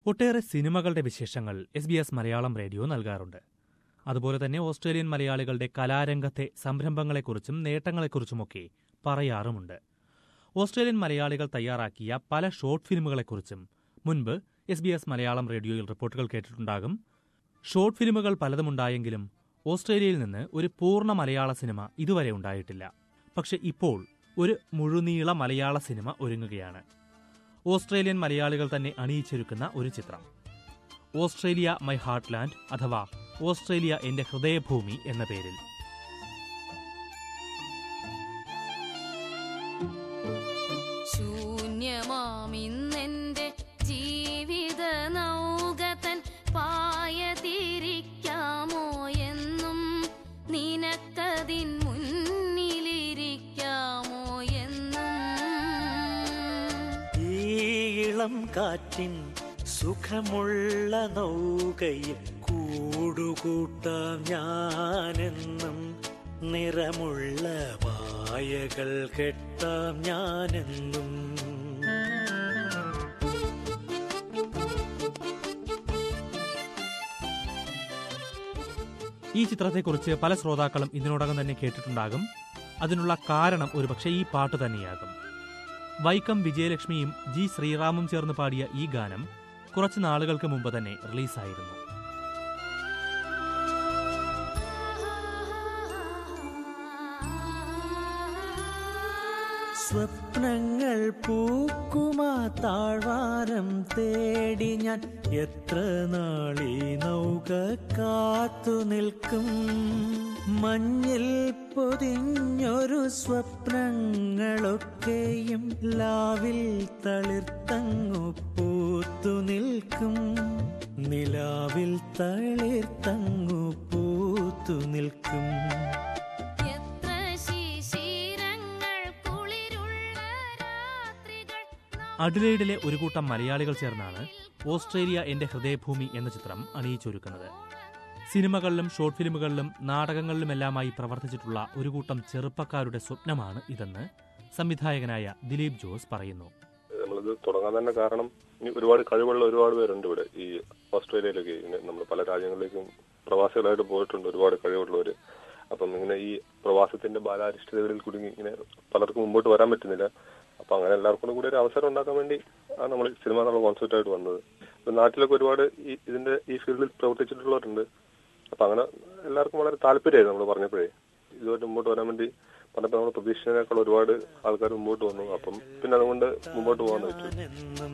ഒട്ടേറെ സിനിമകളുടെ വിശേഷങ്ങൾ S B S Malayalam radio നൽകാറുണ്ട് അതുപോലെ തന്നെ ഓസ്ട്രേലിയൻ മലയാളികളുടെ കലാരംഗത്തെ സംരംഭങ്ങളെക്കുറിച്ചും നേട്ടങ്ങളെക്കുറിച്ചുമൊക്കെ പറയാറുമുണ്ട് ഓസ്ട്രേലിയൻ മലയാളികൾ തയ്യാറാക്കിയ പല ഷോർട്ട് ഫിലിമുകളെക്കുറിച്ചും മുൻപ് എസ് ബി എസ് മലയാളം റേഡിയോയിൽ റിപ്പോർട്ടുകൾ കേട്ടിട്ടുണ്ടാകും ഷോർട്ട് ഫിലിമുകൾ പലതുമുണ്ടായെങ്കിലും ഓസ്ട്രേലിയയിൽ നിന്ന് ഒരു പൂർണ്ണ മലയാള സിനിമ ഇതുവരെ ഉണ്ടായിട്ടില്ല പക്ഷെ ഇപ്പോൾ ഒരു മുഴുനീള മലയാള സിനിമ ഒരുങ്ങുകയാണ് ഓസ്ട്രേലിയൻ മലയാളികൾ തന്നെ അണിയിച്ചൊരുക്കുന്ന ഒരു ചിത്രം ഓസ്ട്രേലിയ മൈ ഹാർട്ട്ലാൻഡ് അഥവാ ഓസ്ട്രേലിയ എന്റെ ഹൃദയഭൂമി എന്ന പേരിൽ ശൂന്യമാമിന്നെന്റെ ജീവിത നൗകതൻ പായതിരിക്കാമോ എന്നും നിനക്കതിൻ മുന്നിലിരിക്കാമോ എന്നും ഈ ഇളം കാറ്റിൻ സുഖമുള്ള നൗകയിൽ കൂടുകൂട്ടാം ഞാനെന്നും നിറമുള്ള പായകൾ കെട്ടാം ഞാനെന്നും ഈ ചിത്രത്തെക്കുറിച്ച് പല ശ്രോതാക്കളും ഇതിനോടകം തന്നെ കേട്ടിട്ടുണ്ടാകും അതിനുള്ള കാരണം ഒരുപക്ഷെ ഈ പാട്ട് തന്നെയാകും വൈക്കം വിജയലക്ഷ്മിയും ജി ശ്രീറാമും ചേർന്ന് പാടിയ ഈ ഗാനം കുറച്ച് നാളുകൾക്ക് മുമ്പ് തന്നെ റിലീസായിരുന്നു സ്വപ്നങ്ങൾ പൂക്കുമാ താഴ്വാരം തേടി ഞാൻ എത്ര നാളീ നൗക കാത്തു നിൽക്കും മഞ്ഞിൽ പൊതിഞ്ഞൊരു സ്വപ്നങ്ങളൊക്കെയും ലാവിൽ തളിർത്തങ്ങു പൂത്തു നിൽക്കും നിലാവിൽ തളിർത്തങ്ങു പൂത്തു നിൽക്കും എത്ര ശിശിരങ്ങൾ കുളിരുള്ള രാത്രികൾ അഡിലേഡിലെ ഒരു കൂട്ടം മലയാളികൾ ചേർന്നാണ് ഓസ്ട്രേലിയ എന്റെ ഹൃദയഭൂമി എന്ന ചിത്രം അണിയിച്ചൊരുക്കുന്നത് സിനിമകളിലും ഷോർട്ട് ഫിലിമുകളിലും നാടകങ്ങളിലുമെല്ലാമായി പ്രവർത്തിച്ചിട്ടുള്ള ഒരു കൂട്ടം ചെറുപ്പക്കാരുടെ സ്വപ്നമാണ് ഇതെന്ന് സംവിധായകനായ ദിലീപ് ജോസ് പറയുന്നു നമ്മളിത് തുടങ്ങാൻ തന്നെ കാരണം ഇനി ഒരുപാട് കഴിവുള്ള ഒരുപാട് പേരുണ്ട് ഇവിടെ ഈ ഓസ്ട്രേലിയയിലൊക്കെ ഇങ്ങനെ നമ്മൾ പല രാജ്യങ്ങളിലേക്കും പ്രവാസികളായിട്ട് പോയിട്ടുണ്ട് ഒരുപാട് കഴിവുള്ളവര് അപ്പം ഇങ്ങനെ ഈ പ്രവാസത്തിന്റെ ബാലാരിഷ്ടതകളിൽ കുടുങ്ങി ഇങ്ങനെ പലർക്കും മുമ്പോട്ട് വരാൻ പറ്റുന്നില്ല അപ്പൊ അങ്ങനെ എല്ലാവർക്കും കൂടി ഒരു അവസരം ഉണ്ടാക്കാൻ വേണ്ടി ആണ് നമ്മൾ സിനിമ എന്നുള്ള കോൺസെപ്റ്റ് ആയിട്ട് വന്നത് ഇപ്പൊ നാട്ടിലൊക്കെ ഒരുപാട് ഈ ഇതിന്റെ ഈ ഫീൽഡിൽ പ്രവർത്തിച്ചിട്ടുള്ളവരുണ്ട് അപ്പൊ അങ്ങനെ എല്ലാവർക്കും വളരെ താല്പര്യമായി നമ്മൾ പറഞ്ഞപ്പോഴേ ഇതുമായിട്ട് മുമ്പോട്ട് വരാൻ വേണ്ടി പറഞ്ഞപ്പോൾ നമ്മൾ പ്രതീക്ഷിച്ചതിനേക്കാൾ ഒരുപാട് ആൾക്കാർ മുമ്പോട്ട് വന്നു അപ്പം പിന്നെ അതുകൊണ്ട് മുമ്പോട്ട് പോകാൻ പറ്റും ഞാനെന്നും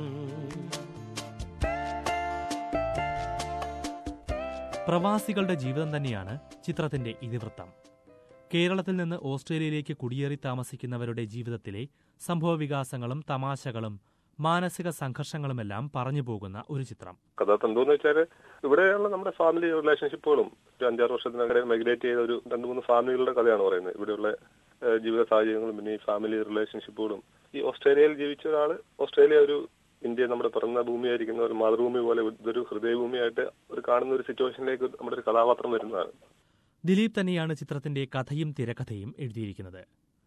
പ്രവാസികളുടെ ജീവിതം തന്നെയാണ് ചിത്രത്തിന്റെ ഇതിവൃത്തം കേരളത്തിൽ നിന്ന് ഓസ്ട്രേലിയയിലേക്ക് കുടിയേറി താമസിക്കുന്നവരുടെ ജീവിതത്തിലെ സംഭവവികാസങ്ങളും തമാശകളും മാനസിക സംഘർഷങ്ങളുമെല്ലാം പറഞ്ഞു പോകുന്ന ഒരു ചിത്രം കഥ എന്തോന്ന് വെച്ചാല് ഇവിടെയുള്ള നമ്മുടെ ഫാമിലി റിലേഷൻഷിപ്പുകളും ഒരു അഞ്ചാറ് വർഷത്തിനകടെ മൈഗ്രേറ്റ് ചെയ്ത ഒരു രണ്ട് മൂന്ന് ഫാമിലികളുടെ കഥയാണ് പറയുന്നത് ഇവിടെയുള്ള ഏഹ്, ജീവിത സാഹചര്യങ്ങളും പിന്നെ ഈ ഫാമിലി റിലേഷൻഷിപ്പുകളും ഈ ഓസ്ട്രേലിയയിൽ ജീവിച്ച ഒരാള് ഓസ്ട്രേലിയ ഒരു ഇന്ത്യ നമ്മുടെ പിറന്ന ഭൂമിയായിരിക്കുന്ന ഒരു മാതൃഭൂമി പോലെ ഇതൊരു ഹൃദയഭൂമിയായിട്ട് ഒരു കാണുന്ന ഒരു സിറ്റുവേഷനിലേക്ക് നമ്മുടെ ഒരു കഥാപാത്രം വരുന്നതാണ് ദിലീപ് തന്നെയാണ് ചിത്രത്തിന്റെ കഥയും തിരക്കഥയും എഴുതിയിരിക്കുന്നത്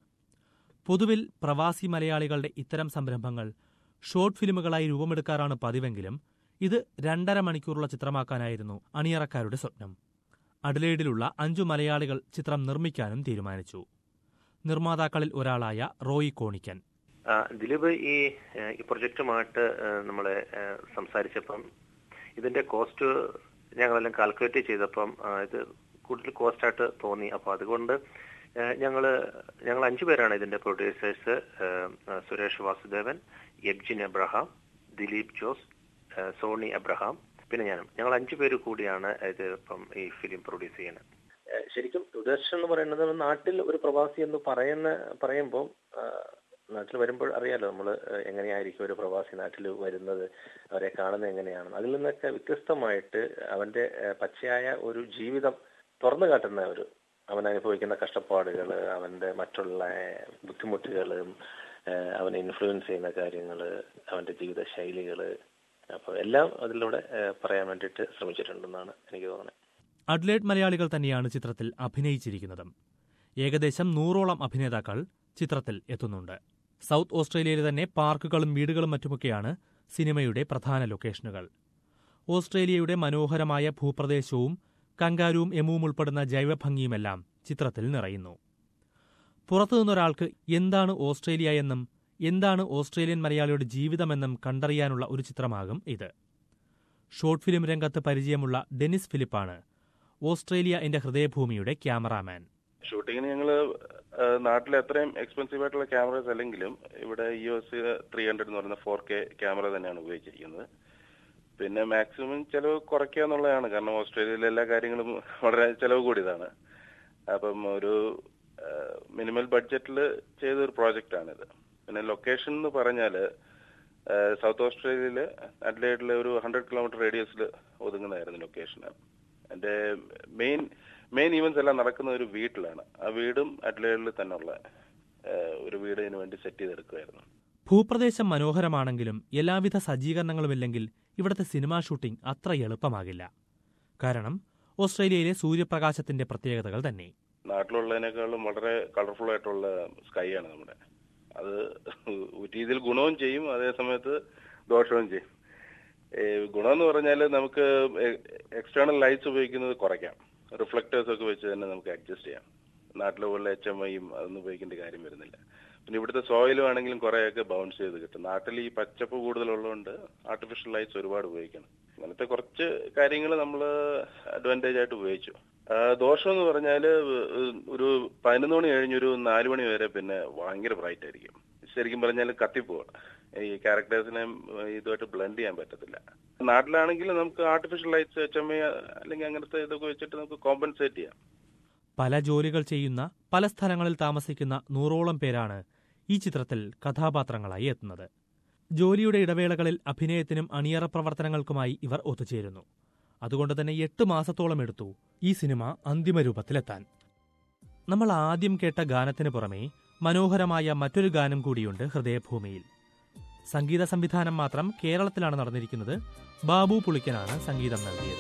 പൊതുവിൽ പ്രവാസി മലയാളികളുടെ ഇത്തരം സംരംഭങ്ങൾ ഷോർട്ട് ഫിലിമുകളായി രൂപമെടുക്കാറാണ് പതിവെങ്കിലും ഇത് രണ്ടര മണിക്കൂറുള്ള ചിത്രമാക്കാനായിരുന്നു അണിയറക്കാരുടെ സ്വപ്നം അഡലേഡിലുള്ള അഞ്ചു മലയാളികൾ ചിത്രം നിർമ്മിക്കാനും തീരുമാനിച്ചു നിർമ്മാതാക്കളിൽ ഒരാളായ റോയി കോണിക്കൻ ആ, ദിലീപ് ഈ ഏഹ്, ഈ പ്രൊജക്റ്റുമായിട്ട് നമ്മൾ സംസാരിച്ചപ്പം ഇതിന്റെ കോസ്റ്റ് ഞങ്ങളെല്ലാം കാൽക്കുലേറ്റ് ചെയ്തപ്പം ആ, ഇത് കൂടുതൽ കോസ്റ്റ് ആയിട്ട് തോന്നി അപ്പോൾ അതുകൊണ്ട് ഏഹ്, ഞങ്ങള് ഞങ്ങൾ അഞ്ചു പേരാണ് ഇതിന്റെ പ്രൊഡ്യൂസേഴ്സ് സുരേഷ് വാസുദേവൻ എബ്ജിൻ എബ്രഹാം ദിലീപ് ജോസ് ഏഹ്, സോണി എബ്രഹാം പിന്നെ ഞാനും ഞങ്ങൾ അഞ്ചു പേര് കൂടിയാണ് ഇത് ഇപ്പം ഈ ഫിലിം പ്രൊഡ്യൂസ് ചെയ്യുന്നത് ഏഹ് ശരിക്കും ഉദ്ദേശം എന്ന് പറയുന്നത് നാട്ടിൽ ഒരു പ്രവാസി എന്ന് പറയുന്ന പറയുമ്പോൾ നാട്ടിൽ വരുമ്പോൾ അറിയാലോ നമ്മൾ എങ്ങനെയായിരിക്കും ഒരു പ്രവാസി നാട്ടിൽ വരുന്നത് അവരെ കാണുന്നത് എങ്ങനെയാണ് അതിൽ നിന്നൊക്കെ വ്യത്യസ്തമായിട്ട് അവന്റെ ഏഹ് പച്ചയായ ഒരു ജീവിതം തുറന്നു കാട്ടുന്ന ഒരു അവൻ അനുഭവിക്കുന്ന കഷ്ടപ്പാടുകൾ അവന്റെ മറ്റുള്ള ബുദ്ധിമുട്ടുകളും ഏഹ് അവനെ ഇൻഫ്ലുവൻസ് ചെയ്യുന്ന കാര്യങ്ങൾ അവന്റെ ജീവിത ശൈലികൾ അപ്പോൾ എല്ലാം അതിലൂടെ ഏഹ് പറയാൻ വേണ്ടിയിട്ട് ശ്രമിച്ചിട്ടുണ്ടെന്നാണ് എനിക്ക് തോന്നുന്നത് അഡ്ലേഡ് മലയാളികൾ തന്നെയാണ് ചിത്രത്തിൽ അഭിനയിച്ചിരിക്കുന്നതും ഏകദേശം നൂറോളം അഭിനേതാക്കൾ ചിത്രത്തിൽ എത്തുന്നുണ്ട് സൗത്ത് ഓസ്ട്രേലിയയിലെ തന്നെ പാർക്കുകളും വീടുകളും മറ്റുമൊക്കെയാണ് സിനിമയുടെ പ്രധാന ലൊക്കേഷനുകൾ ഓസ്ട്രേലിയയുടെ മനോഹരമായ ഭൂപ്രദേശവും കങ്കാരുവും എമുവും ഉൾപ്പെടുന്ന ജൈവഭംഗിയുമെല്ലാം ചിത്രത്തിൽ നിറയുന്നു പുറത്തുനിന്നൊരാൾക്ക് എന്താണ് ഓസ്ട്രേലിയ എന്നും എന്താണ് ഓസ്ട്രേലിയൻ മലയാളിയുടെ ജീവിതമെന്നും കണ്ടറിയാനുള്ള ഒരു ചിത്രമാകും ഇത് ഷോർട്ട് ഫിലിം രംഗത്ത് പരിചയമുള്ള ഡെനിസ് ഫിലിപ്പാണ് ഓസ്ട്രേലിയ എന്റെ ഹൃദയഭൂമിയുടെ ക്യാമറാമാൻ ഷൂട്ടിങ്ങിന് ഞങ്ങള് നാട്ടിൽ അത്രയും എക്സ്പെൻസീവ് ആയിട്ടുള്ള ക്യാമറസ് അല്ലെങ്കിലും ഇവിടെ ഇ എസ് ത്രീ ഹൺഡ്രഡ് എന്ന് പറയുന്ന ഫോർ കെ ക്യാമറ തന്നെയാണ് ഉപയോഗിച്ചിരിക്കുന്നത് പിന്നെ മാക്സിമം ചെലവ് കുറയ്ക്കുക എന്നുള്ളതാണ് കാരണം ഓസ്ട്രേലിയയിലെ എല്ലാ കാര്യങ്ങളും വളരെ ചെലവ് കൂടിയതാണ് അപ്പം ഒരു മിനിമൽ ബഡ്ജറ്റിൽ ചെയ്ത ഒരു പ്രോജക്റ്റാണിത് പിന്നെ ലൊക്കേഷൻ എന്ന് പറഞ്ഞാല് സൗത്ത് ഓസ്ട്രേലിയയില് അഡ്ലൈഡിലെ ഒരു ഹൺഡ്രഡ് കിലോമീറ്റർ റേഡിയസിൽ ഒതുങ്ങുന്നതായിരുന്നു ലൊക്കേഷൻ എന്റെ മെയിൻ മെയിൻ ഈവൻസ് എല്ലാം നടക്കുന്ന ഒരു വീട്ടിലാണ് ആ വീടും അഡ്ലൈഡിൽ തന്നെ ഉള്ള ഒരു വീട് ഇതിനു വേണ്ടി സെറ്റ് ചെയ്തെടുക്കുമായിരുന്നു ഭൂപ്രദേശം മനോഹരമാണെങ്കിലും എല്ലാവിധ സജ്ജീകരണങ്ങളുമില്ലെങ്കിൽ ഇവിടുത്തെ സിനിമാ ഷൂട്ടിംഗ് അത്ര എളുപ്പമാകില്ല കാരണം ഓസ്ട്രേലിയയിലെ സൂര്യപ്രകാശത്തിന്റെ പ്രത്യേകതകൾ തന്നെ നാട്ടിലുള്ളതിനേക്കാളും വളരെ കളർഫുൾ ആയിട്ടുള്ള സ്കൈ ആണ് നമ്മുടെ അത് ഒരു രീതിയിൽ ഗുണവും ചെയ്യും അതേ സമയത്ത് ദോഷവും ചെയ്യും ഗുണം എന്ന് പറഞ്ഞാൽ നമുക്ക് എക്സ്റ്റേണൽ ലൈറ്റ്സ് ഉപയോഗിക്കുന്നത് കുറയ്ക്കാം റിഫ്ലക്ടേഴ്സ് ഒക്കെ വെച്ച് തന്നെ നമുക്ക് അഡ്ജസ്റ്റ് ചെയ്യാം നാട്ടിലെ പോലെ എച്ച് എം ഐയും അതൊന്നും ഉപയോഗിക്കേണ്ട കാര്യം വരുന്നില്ല പിന്നെ ഇവിടുത്തെ സോയിലും ആണെങ്കിലും കുറേയൊക്കെ ബൗൺസ് ചെയ്ത് കിട്ടും നാട്ടിൽ ഈ പച്ചപ്പ് കൂടുതലുള്ളതുകൊണ്ട് ആർട്ടിഫിഷ്യൽ ലൈറ്റ്സ് ഒരുപാട് ഉപയോഗിക്കണം അങ്ങനത്തെ കുറച്ച് കാര്യങ്ങൾ നമ്മൾ അഡ്വാൻറ്റേജ് ആയിട്ട് ഉപയോഗിച്ചു ദോഷം എന്ന് പറഞ്ഞാൽ ഒരു പതിനൊന്ന് മണി കഴിഞ്ഞൊരു നാല് മണി വരെ പിന്നെ ഭയങ്കര ബ്രൈറ്റ് ആയിരിക്കും ശരിക്കും പറഞ്ഞാൽ കത്തിപ്പോവാണ് ഈ ക്യാരക്ടേഴ്സിനെ ഇതുമായിട്ട് ബ്ലെൻഡ് ചെയ്യാൻ പറ്റത്തില്ല നാട്ടിലാണെങ്കിൽ നമുക്ക് artificial lights H M I അല്ലെങ്കിൽ അങ്ങനത്തെ ഇതൊക്കെ വെച്ചിട്ട് നമുക്ക് കോമ്പൻസേറ്റ് ചെയ്യാം പല ജോലികൾ ചെയ്യുന്ന പല സ്ഥലങ്ങളിൽ താമസിക്കുന്ന നൂറോളം പേരാണ് ഈ ചിത്രത്തിൽ കഥാപാത്രങ്ങളായി എത്തുന്നത് ജോലിയുടെ ഇടവേളകളിൽ അഭിനയത്തിനും അണിയറ പ്രവർത്തനങ്ങൾക്കുമായി ഇവർ ഒത്തുചേരുന്നു അതുകൊണ്ട് തന്നെ എട്ട് മാസത്തോളം എടുത്തു ഈ സിനിമ അന്തിമ രൂപത്തിലെത്താൻ നമ്മൾ ആദ്യം കേട്ട ഗാനത്തിന് പുറമെ മനോഹരമായ മറ്റൊരു ഗാനം കൂടിയുണ്ട് ഹൃദയഭൂമിയിൽ സംഗീത സംവിധാനം മാത്രം കേരളത്തിലാണ് നടന്നിരിക്കുന്നത് ബാബു പുളിക്കനാണ് സംഗീതം നൽകിയത്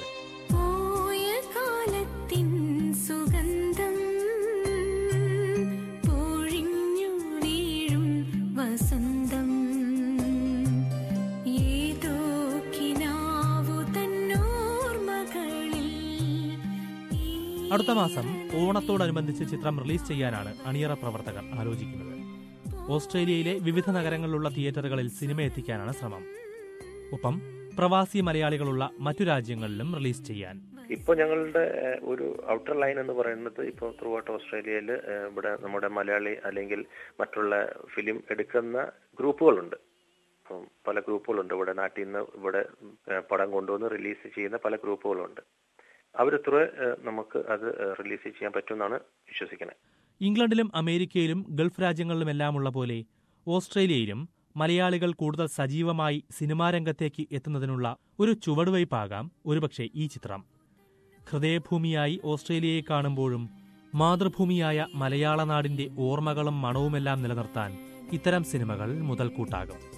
പോയ കാലത്തിൻ സുഗന്ധം പൊഴിഞ്ഞു വീഴും വസന്തം ഏതോ കിനാവു തന്നോർമകളിൽ അടുത്ത മാസം ഓണത്തോടനുബന്ധിച്ച് ചിത്രം റിലീസ് ചെയ്യാനാണ് അണിയറ പ്രവർത്തകർ ആലോചിക്കുന്നത് ഓസ്ട്രേലിയയിലെ വിവിധ നഗരങ്ങളിലുള്ള തിയേറ്ററുകളിൽ സിനിമ എത്തിക്കാനാണ് ശ്രമം ഒപ്പം പ്രവാസി മലയാളികളുള്ള മറ്റു രാജ്യങ്ങളിലും റിലീസ് ചെയ്യാൻ ഇപ്പോൾ ഞങ്ങളുടെ ഏഹ്, ഒരു ഔട്ടർ ലൈൻ എന്ന് പറയുന്നത് ഇപ്പോൾ ത്രൂ ഔട്ട് ഓസ്ട്രേലിയയിൽ ഇവിടെ നമ്മുടെ മലയാളി അല്ലെങ്കിൽ മറ്റുള്ള ഫിലിം എടുക്കുന്ന ഗ്രൂപ്പുകളുണ്ട് അപ്പം പല ഗ്രൂപ്പുകളുണ്ട് ഇവിടെ നാട്ടിൽ നിന്ന് ഇവിടെ ഏഹ്, പടം കൊണ്ടുവന്ന് റിലീസ് ചെയ്യുന്ന പല ഗ്രൂപ്പുകളുണ്ട് അവർ ത്രൂ നമുക്ക് അത് റിലീസ് ചെയ്യാൻ പറ്റുമെന്നാണ് വിശ്വസിക്കുന്നത് ഇംഗ്ലണ്ടിലും അമേരിക്കയിലും ഗൾഫ് രാജ്യങ്ങളിലുമെല്ലാമുള്ള പോലെ ഓസ്ട്രേലിയയിലും മലയാളികൾ കൂടുതൽ സജീവമായി സിനിമാ രംഗത്തേക്ക് എത്തുന്നതിനുള്ള ഒരു ചുവടുവയ്പാകാം ഒരുപക്ഷെ ഈ ചിത്രം ഹൃദയഭൂമിയായി ഓസ്ട്രേലിയയെ കാണുമ്പോഴും മാതൃഭൂമിയായ മലയാള നാടിന്റെ ഓർമ്മകളും മണവുമെല്ലാം നിലനിർത്താൻ ഇത്തരം സിനിമകൾ മുതൽക്കൂട്ടാകും